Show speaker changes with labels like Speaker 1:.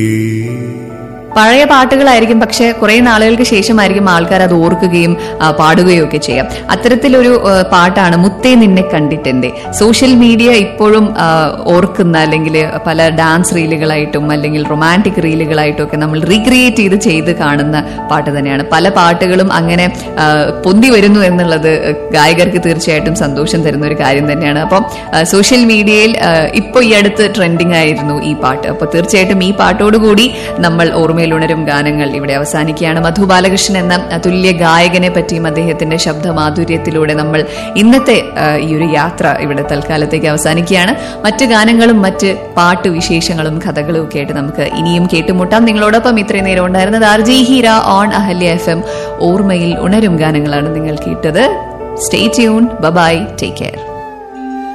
Speaker 1: പഴയ പാട്ടുകളായിരിക്കും പക്ഷെ കുറെ നാളുകൾക്ക് ശേഷമായിരിക്കും ആൾക്കാർ അത് ഓർക്കുകയും ആ, പാടുകയും ഒക്കെ ചെയ്യാം അത്തരത്തിലൊരു ആ, പാട്ടാണ് മുത്തേ നിന്നെ കണ്ടിട്ടെന്റെ സോഷ്യൽ മീഡിയ ഇപ്പോഴും ആ, ഓർക്കുന്ന അല്ലെങ്കിൽ പല ഡാൻസ് റീലുകളായിട്ടും അല്ലെങ്കിൽ റൊമാൻറ്റിക് റീലുകളായിട്ടും ഒക്കെ നമ്മൾ റീക്രിയേറ്റ് ചെയ്ത് ചെയ്ത് കാണുന്ന പാട്ട് തന്നെയാണ് പല പാട്ടുകളും അങ്ങനെ ആ, പൊന്തി വരുന്നു എന്നുള്ളത് ഗായകർക്ക് തീർച്ചയായിട്ടും സന്തോഷം തരുന്ന ഒരു കാര്യം തന്നെയാണ് അപ്പം സോഷ്യൽ മീഡിയയിൽ ഇപ്പോൾ ഈ അടുത്ത് ട്രെൻഡിങ് ആയിരുന്നു ഈ പാട്ട് അപ്പോൾ തീർച്ചയായിട്ടും ഈ പാട്ടോടുകൂടി നമ്മൾ ഓർമ്മയിൽ ഉണരും ഗാനങ്ങൾ ഇവിടെ അവസാനിക്കുകയാണ് മധു ബാലകൃഷ്ണൻ എന്ന അതുല്യ ഗായകനെ പറ്റിയും അദ്ദേഹത്തിന്റെ ശബ്ദമാധുര്യത്തിലൂടെ നമ്മൾ ഇന്നത്തെ ആ, ഈ ഒരു യാത്ര ഇവിടെ തൽക്കാലത്തേക്ക് അവസാനിക്കുകയാണ് മറ്റ് ഗാനങ്ങളും മറ്റ് പാട്ട് വിശേഷങ്ങളും കഥകളും ഒക്കെ ആയിട്ട് നമുക്ക് ഇനിയും കേട്ടുമുട്ടാം നിങ്ങളോടൊപ്പം ഇത്രയും നേരം ഉണ്ടായിരുന്നത് R G Heera on Ahalya F M ഓർമ്മയിൽ ഉണരും ഗാനങ്ങളാണ് നിങ്ങൾ കേട്ടത് stay tune bye take care